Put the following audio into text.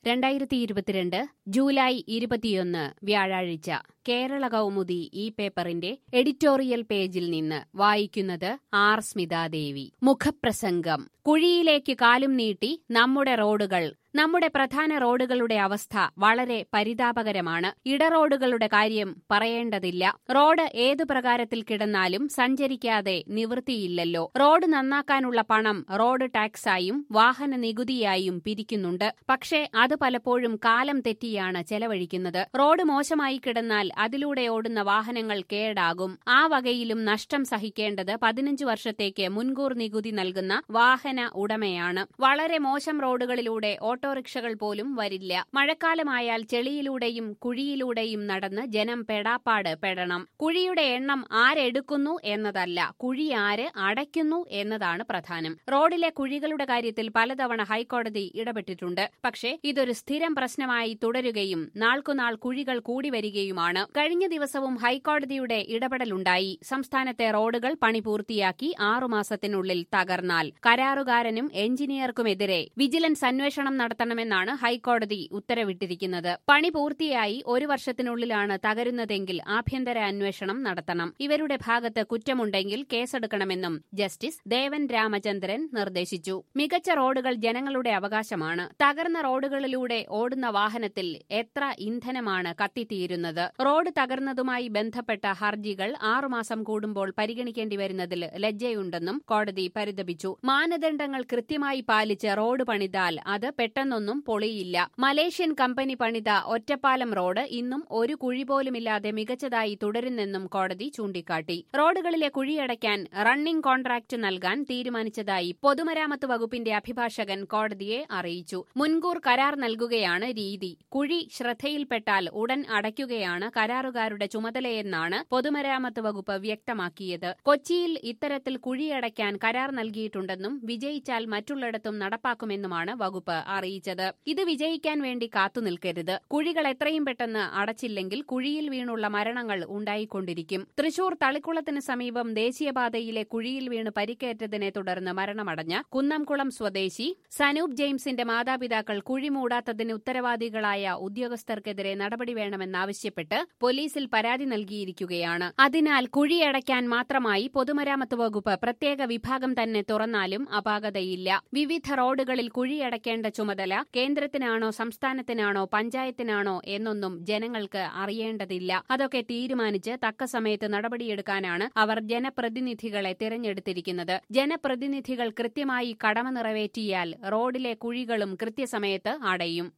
രണ്ടായിരത്തി ഇരുപത്തിരണ്ട് ജൂലൈ ഇരുപത്തിയൊന്ന് വ്യാഴാഴ്ച കേരള കൗമുദി ഈ പേപ്പറിന്റെ എഡിറ്റോറിയൽ പേജിൽ നിന്ന് വായിക്കുന്നത് ആർ സ്മിതാദേവി മുഖപ്രസംഗം കുഴിയിലേക്ക് കാലും നീട്ടി നമ്മുടെ റോഡുകൾ നമ്മുടെ പ്രധാന റോഡുകളുടെ അവസ്ഥ വളരെ പരിതാപകരമാണ് ഇടറോഡുകളുടെ കാര്യം പറയേണ്ടതില്ല റോഡ് ഏതു പ്രകാരത്തിൽ കിടന്നാലും സഞ്ചരിക്കാതെ നിവൃത്തിയില്ലല്ലോ റോഡ് നന്നാക്കാനുള്ള പണം റോഡ് ടാക്സായും വാഹന നികുതിയായും പിരിക്കുന്നുണ്ട് പക്ഷേ അത് പലപ്പോഴും കാലം തെറ്റിയാണ് ചെലവഴിക്കുന്നത് റോഡ് മോശമായി കിടന്നാൽ അതിലൂടെ ഓടുന്ന വാഹനങ്ങൾ കേടാകും ആ വകയിലും നഷ്ടം സഹിക്കേണ്ടത് പതിനഞ്ച് വർഷത്തേക്ക് മുൻകൂർ നികുതി നൽകുന്ന വാഹന ഉടമയാണ് വളരെ മോശം റോഡുകളിലൂടെ ഓട്ടോറിക്ഷകൾ പോലും വരില്ല മഴക്കാലമായാൽ ചെളിയിലൂടെയും കുഴിയിലൂടെയും നടന്ന് ജനം പെടാപ്പാട് പെടണം കുഴിയുടെ എണ്ണം ആരെടുക്കുന്നു എന്നതല്ല കുഴി ആര് അടയ്ക്കുന്നു എന്നതാണ് പ്രധാനം റോഡിലെ കുഴികളുടെ കാര്യത്തിൽ പലതവണ ഹൈക്കോടതി ഇടപെട്ടിട്ടുണ്ട് പക്ഷേ ഇതൊരു സ്ഥിരം പ്രശ്നമായി തുടരുകയും നാൾക്കുനാൾ കുഴികൾ കൂടി വരികയുമാണ് കഴിഞ്ഞ ദിവസവും ഹൈക്കോടതിയുടെ ഇടപെടലുണ്ടായി സംസ്ഥാനത്തെ റോഡുകൾ പണി പൂർത്തിയാക്കി ആറുമാസത്തിനുള്ളിൽ തകർന്നാൽ കരാറുകാരനും എഞ്ചിനീയർക്കുമെതിരെ വിജിലൻസ് അന്വേഷണം നടത്തണമെന്നാണ് ഹൈക്കോടതി ഉത്തരവിട്ടിരിക്കുന്നത് പണി പൂർത്തിയായി ഒരു വർഷത്തിനുള്ളിലാണ് തകരുന്നതെങ്കിൽ ആഭ്യന്തര അന്വേഷണം നടത്തണം ഇവരുടെ ഭാഗത്ത് കുറ്റമുണ്ടെങ്കിൽ കേസെടുക്കണമെന്നും ജസ്റ്റിസ് ദേവൻ രാമചന്ദ്രൻ നിർദ്ദേശിച്ചു മികച്ച റോഡുകൾ ജനങ്ങളുടെ അവകാശമാണ് തകർന്ന റോഡുകളിലൂടെ ഓടുന്ന വാഹനത്തിൽ എത്ര ഇന്ധനമാണ് കത്തിത്തീരുന്നത് റോഡ് തകർന്നതുമായി ബന്ധപ്പെട്ട ഹർജികൾ ആറുമാസം കൂടുമ്പോൾ പരിഗണിക്കേണ്ടി വരുന്നതിൽ ലജ്ജയുണ്ടെന്നും കോടതി പരിതപിച്ചു മാനദണ്ഡങ്ങൾ കൃത്യമായി പാലിച്ച് റോഡ് പണിതാൽ അത് പെട്ടെന്നൊന്നും പൊളിയില്ല മലേഷ്യൻ കമ്പനി പണിത ഒറ്റപ്പാലം റോഡ് ഇന്നും ഒരു കുഴി പോലുമില്ലാതെ മികച്ചതായി തുടരുന്നെന്നും കോടതി ചൂണ്ടിക്കാട്ടി റോഡുകളിലെ കുഴിയടയ്ക്കാൻ റണ്ണിംഗ് കോൺട്രാക്ട് നൽകാൻ തീരുമാനിച്ചതായി പൊതുമരാമത്ത് വകുപ്പിന്റെ അഭിഭാഷകൻ കോടതിയെ അറിയിച്ചു മുൻകൂർ കരാർ നൽകുകയാണ് രീതി കുഴി ശ്രദ്ധയിൽപ്പെട്ടാൽ ഉടൻ അടയ്ക്കുകയാണ് കരാറുകാരുടെ ചുമതലയെന്നാണ് പൊതുമരാമത്ത് വകുപ്പ് വ്യക്തമാക്കിയത് കൊച്ചിയിൽ ഇത്തരത്തിൽ കുഴിയടയ്ക്കാൻ കരാർ നൽകിയിട്ടുണ്ടെന്നും വിജയിച്ചാൽ മറ്റുള്ളിടത്തും നടപ്പാക്കുമെന്നുമാണ് വകുപ്പ് അറിയിച്ചത് ഇത് വിജയിക്കാൻ വേണ്ടി കാത്തുനിൽക്കരുത് കുഴികൾ എത്രയും പെട്ടെന്ന് അടച്ചില്ലെങ്കിൽ കുഴിയിൽ വീണുള്ള മരണങ്ങൾ ഉണ്ടായിക്കൊണ്ടിരിക്കും തൃശൂർ തളിക്കുളത്തിന് സമീപം ദേശീയപാതയിലെ കുഴിയിൽ വീണ് പരിക്കേറ്റതിനെ തുടർന്ന് മരണമടഞ്ഞ കുന്നംകുളം സ്വദേശി സനൂപ് ജെയിംസിന്റെ മാതാപിതാക്കൾ കുഴി മൂടാത്തതിന് ഉത്തരവാദികളായ ഉദ്യോഗസ്ഥർക്കെതിരെ നടപടി വേണമെന്നാവശ്യപ്പെട്ട് പോലീസിൽ പരാതി നൽകിയിരിക്കുകയാണ് അതിനാൽ കുഴിയടയ്ക്കാൻ മാത്രമായി പൊതുമരാമത്ത് വകുപ്പ് പ്രത്യേക വിഭാഗം തന്നെ തുറന്നാലും അപാകതയില്ല വിവിധ റോഡുകളിൽ കുഴിയടയ്ക്കേണ്ട ചുമതല കേന്ദ്രത്തിനാണോ സംസ്ഥാനത്തിനാണോ പഞ്ചായത്തിനാണോ എന്നൊന്നും ജനങ്ങൾക്ക് അറിയേണ്ടതില്ല അതൊക്കെ തീരുമാനിച്ച് തക്ക സമയത്ത് നടപടിയെടുക്കാനാണ് അവർ ജനപ്രതിനിധികളെ തിരഞ്ഞെടുത്തിരിക്കുന്നത് ജനപ്രതിനിധികൾ കൃത്യമായി കടമ നിറവേറ്റിയാൽ റോഡിലെ കുഴികളും കൃത്യസമയത്ത് അടയും